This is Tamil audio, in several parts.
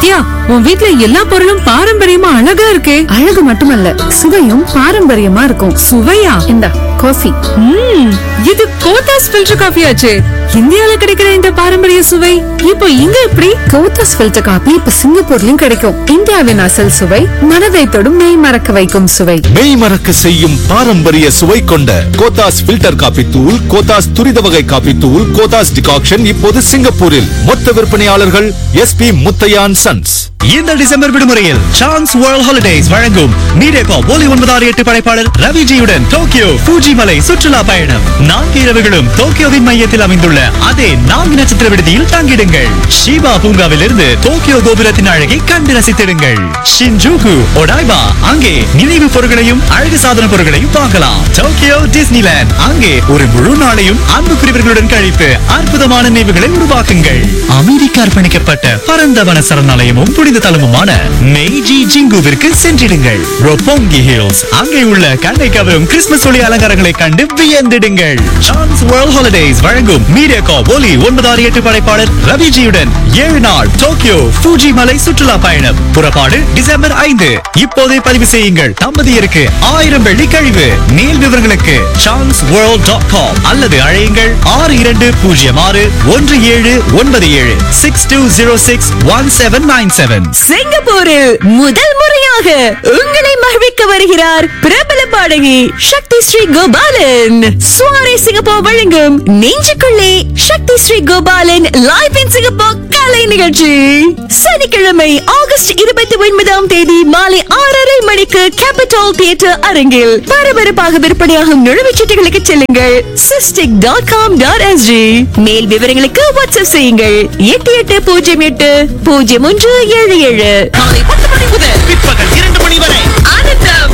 வித்யா உன் வீட்ல எல்லா பொருளும் பாரம்பரியமா அழகா இருக்கே அழகு மட்டுமல்ல சுவையும் பாரம்பரியமா இருக்கும் சுவையா இந்த காஃபி ம் இது கோத்தாஸ் ஃபில்டர் காஃபி ஆச்சே இந்தியால கிடைக்கிற இந்த பாரம்பரிய சுவை இப்போ இங்க எப்படி கோத்தாஸ் ஃபில்டர் காபி இப்ப சிங்கப்பூர்லயும் கிடைக்கும் இந்தியாவின் அசல் சுவை மனதை தொடும் மெய் மறக்க வைக்கும் சுவை மெய் மறக்க செய்யும் பாரம்பரிய சுவை கொண்ட கோத்தாஸ் ஃபில்டர் காபி தூள் கோத்தாஸ் துரித வகை காபி தூள் கோத்தாஸ் டிகாக்ஷன் இப்போது சிங்கப்பூரில் மொத்த விற்பனையாளர்கள் எஸ்பி முத்தையான் சன்ஸ் இந்த டிசம்பர் விடுமுறையில் சான்ஸ் வேர்ல்ட் ஹாலிடேஸ் வழங்கும் மீடியாகா ஒலி ஒன்பதாறு எட்டு படைப்பாளர் ரவிஜியுடன் டோக்கியோ பூஜி மலை சுற்றுலா பயணம் நான்கு இரவுகளும் டோக்கியோவின் மையத்தில் அமைந்துள்ள அதே நான்கு நட்சத்திர விடுதியில் தங்கிடுங்கள் ஷிபா பூங்காவிலிருந்து டோக்கியோ கோபுரத்தின் அழகை கண்டு ரசித்திடுங்கள் ஷின்ஜூகு ஒடாய்பா அங்கே நினைவு பொருட்களையும் அழகு சாதன பொருட்களையும் வாங்கலாம் டோக்கியோ டிஸ்னிலேண்ட் அங்கே ஒரு முழு நாளையும் அன்புக்குரியவர்களுடன் கழித்து அற்புதமான நினைவுகளை உருவாக்குங்கள் அமெரிக்க அர்ப்பணிக்கப்பட்ட பரந்த வன சரணாலயமும் புனித தலமுமான மெய்ஜி ஜிங்குவிற்கு சென்றிடுங்கள் ரொப்போங்கி ஹில்ஸ் அங்கே உள்ள கண்ணை கவரும் கிறிஸ்துமஸ் ஒளி அலங்காரங்களை கண்டு வியந்திடுங்கள் சான்ஸ் வேர்ல்ட் ஹாலிடேஸ் வழங்கும் மீடியாகா ஒலி ஒன்பதாறு எட்டு படைப்பாளர் ரவிஜியுடன் ஏழு நாள் டோக்கியோ ஃபூஜி மலை சுற்றுலா பயணம் புறப்பாடு டிசம்பர் ஐந்து இப்போதே பதிவு செய்யுங்கள் தம்பதியருக்கு ஆயிரம் வெள்ளி கழிவு மேல் விவரங்களுக்கு சான்ஸ் வேர்ல்ட் டாட் காம் அல்லது அழையுங்கள் ஆறு இரண்டு பூஜ்ஜியம் ஆறு ஒன்று ஏழு ஒன்பது ஏழு six two zero six one seven nine seven சிங்கப்பூரில் முதல் முறையாக உங்களை மகிழ்விக்க வருகிறார் பிரபல பாடகி சக்தி ஸ்ரீ கோபாலன் சுவாரி சிங்கப்பூர் வழங்கும் நெஞ்சுக்குள்ளே Sakthi Sri Gopalan live in Singapore கலை நிகழ்ச்சி சனிக்கிழமை ஆகஸ்ட் இருபத்தி ஒன்பதாம் தேதி மாலை ஆறரை மணிக்கு கேபிட்டல் தியேட்டர் அரங்கில் பரபரப்பாக விற்பனையாகும் நுழைவுச்சீட்டுகளுக்கு செல்லுங்கள் Sistic dot com dot SG மேல் விவரங்களுக்கு வாட்ஸ்அப் செய்யுங்கள் எட்டு எட்டு பூஜ்ஜியம் எட்டு பூஜ்ஜியம் ஒன்று ஏழு ஏழு காலை பத்து மணி முதல் பிற்பகல் இரண்டு மணி வரை ஆனந்தம்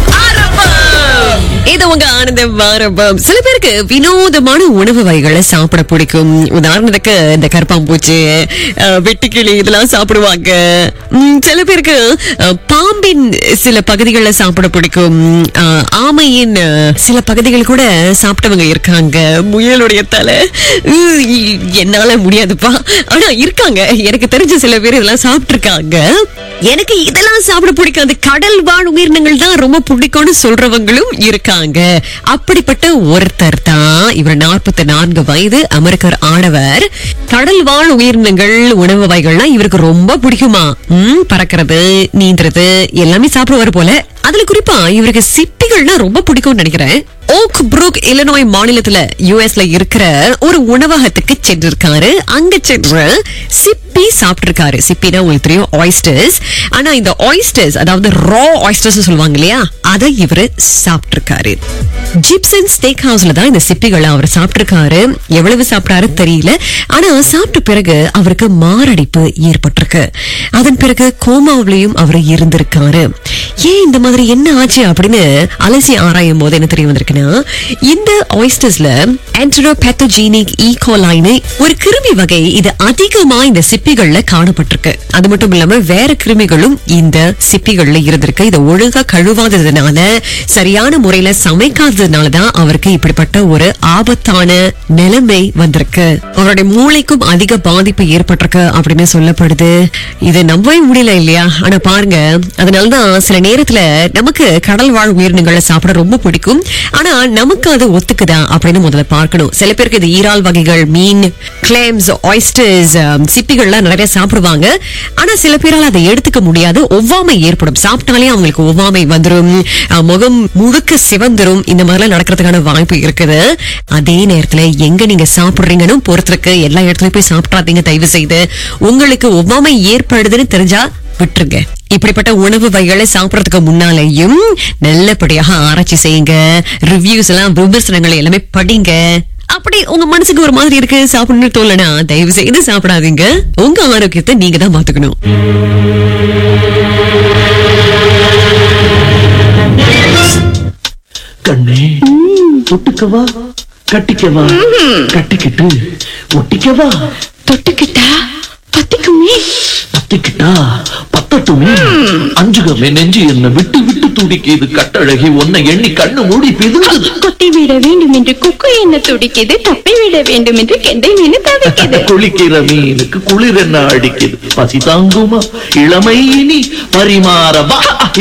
ஆரம்பம் இது உங்க ஆனந்தம் ஆரம்பம் சில பேருக்கு வினோதமான உணவு வகைகளை சாப்பிட பிடிக்கும் உதாரணத்துக்கு இந்த கருப்பாம்பூச்சி அஹ், வெட்டுக்கிளி இதெல்லாம் சாப்பிடுவாங்க உம், சில பேருக்கு அஹ், பாம்பின் சில பகுதிகளில் சாப்பிட பிடிக்கும் அஹ், ஆமையின் அஹ், சில பகுதிகள் கூட சாப்பிட்டவங்க இருக்காங்க முயலுடைய தலை உம், இ- என்னால முடியாதுப்பா ஆனா இருக்காங்க எனக்கு தெரிஞ்ச சில பேர் இதெல்லாம் சாப்பிட்டிருக்காங்க எனக்கு இதெல்லாம் சாப்பிட பிடிக்காது கடல் வாழ் உயிரினங்கள் தான் ரொம்ப பிடிக்கும்னு சொல்றவங்களும் இருக்காங்க அப்படிப்பட்ட ஒருத்தர் தான் இவர் நாற்பத்தி நான்கு வயது அமெரிக்கர் ஆனவர் கடல் வாழ் உயிரினங்கள் உணவு வகைகள்லாம் இவருக்கு ரொம்ப பிடிக்குமா ம் பறக்கிறது நீந்துறது எல்லாமே சாப்பிடுவாரு போல அதுல குறிப்பா இவருக்கு சிப்பிகள்னா ரொம்ப பிடிக்கும்னு நினைக்கிறேன் ஓக் புரூக் இலனோய் மாநிலத்துல யுஎஸ்ல இருக்கிற ஒரு உணவகத்துக்கு சென்றிருக்காரு அங்க சென்று சிப்பி சாப்பிட்டிருக்காரு சிப்பினா உங்களுக்கு தெரியும் ஆயிஸ்டர்ஸ் ஆனா இந்த ஆயிஸ்டர்ஸ் அதாவது ரா ஆயிஸ்டர்ஸ் சொல்லுவாங்க இல்லையா அதை இவரு சாப்பிட்டிருக்காரு ஜிப்சன் ஸ்டேக் ஹவுஸ்ல தான் இந்த சிப்பிகளை அவர் சாப்பிட்டிருக்காரு எவ்வளவு சாப்பிட்டாரு தெரியல ஆனா சாப்பிட்ட பிறகு அவருக்கு மாரடைப்பு ஏற்பட்டிருக்கு அதன் பிறகு கோமாவிலையும் அவர் இருந்திருக்காரு ஏன் இந்த மாதிரி என்ன ஆச்சு அப்படின்னு அலசி ஆராயும் போது என்ன தெரிய வந்திருக்குன்னா இந்த ஆயிஸ்டர்ஸ்ல ஆன்டரோபேத்தோஜீனிக் ஈகோலைனு ஒரு கிருமி வகை இது அதிகமா இந்த சிப்பிகள்ல காணப்பட்டிருக்கு அது மட்டும் இல்லாம வேற கிருமிகளும் இந்த சிப்பிகள்ல இருந்திருக்கு இதை ஒழுங்கா கழுவாததுனால சரியான முறையில சமைக்காததுனால தான் அவருக்கு இப்படிப்பட்ட ஒரு ஆபத்தான நிலைமை வந்திருக்கு அவருடைய மூளைக்கும் அதிக பாதிப்பு ஏற்பட்டிருக்கு அப்படின்னு சொல்லப்படுது இதை நம்பவே முடியல இல்லையா ஆனா பாருங்க அதனாலதான் சில நேரத்துல நமக்கு கடல் வாழ் உயிரினங்களை சாப்பிட ரொம்ப பிடிக்கும் ஆனா நமக்கு அது ஒத்துக்குதா அப்படின்னு முதல்ல பார்க்கணும் சில பேருக்கு இது ஈரால் வகைகள் மீன் கிளேம்ஸ் ஆயிஸ்டர்ஸ் சிப்பிகள்லாம் நிறைய சாப்பிடுவாங்க ஆனா சில பேரால அதை எடுத்துக்க முடியாது ஒவ்வாமை ஏற்படும் சாப்பிட்டாலே அவங்களுக்கு ஒவ்வாமை வந்துரும் அஹ், முகம் முழுக்க சிவந்துரும் இந்த மாதிரிலாம் நடக்கிறதுக்கான வாய்ப்பு இருக்குது அதே நேரத்துல எங்க நீங்க சாப்பிடுறீங்கன்னு பொறுத்திருக்கு எல்லா இடத்துலயும் போய் சாப்பிட்றாதீங்க தயவு செய்து உங்களுக்கு ஒவ்வாமை ஏற்படுதுன்னு தெரிஞ்சா விட்டுருங்க இப்படிப்பட்ட உணவு வகைகளை சாப்பிடறதுக்கு முன்னாலேயும் நல்லபடியாக ஆராய்ச்சி செய்யுங்க ரிவ்யூஸ் எல்லாம் விமர்சனங்களை எல்லாமே படிங்க அப்படி உங்க மனசுக்கு ஒரு மாதிரி இருக்கு சாப்பிடணும்னு தோலனா தயவு செய்து சாப்பிடாதீங்க உங்க ஆரோக்கியத்தை நீங்க தான் பாத்துக்கணும் கண்ணே ஒட்டுக்கவா கட்டிக்கவா கட்டிக்கிட்டு ஒட்டிக்கவா தொட்டுக்கிட்டா பத்திக்குமே பத்திக்கிட்டா பத்த கொட்டட்டுமே அஞ்சுகமே நெஞ்சு என்ன விட்டு விட்டு துடிக்குது கட்டழகி உன்னை எண்ணி கண்ணு மூடி பிதுங்குது கொத்தி விட வேண்டும் என்று கொக்கு என்ன துடிக்குது தப்பி விட வேண்டும் என்று கெண்டை மீன் தவிக்குது குளிக்கிற மீனுக்கு குளிர் என்ன அடிக்குது பசி தாங்குமா இளமை இனி பரிமாறவா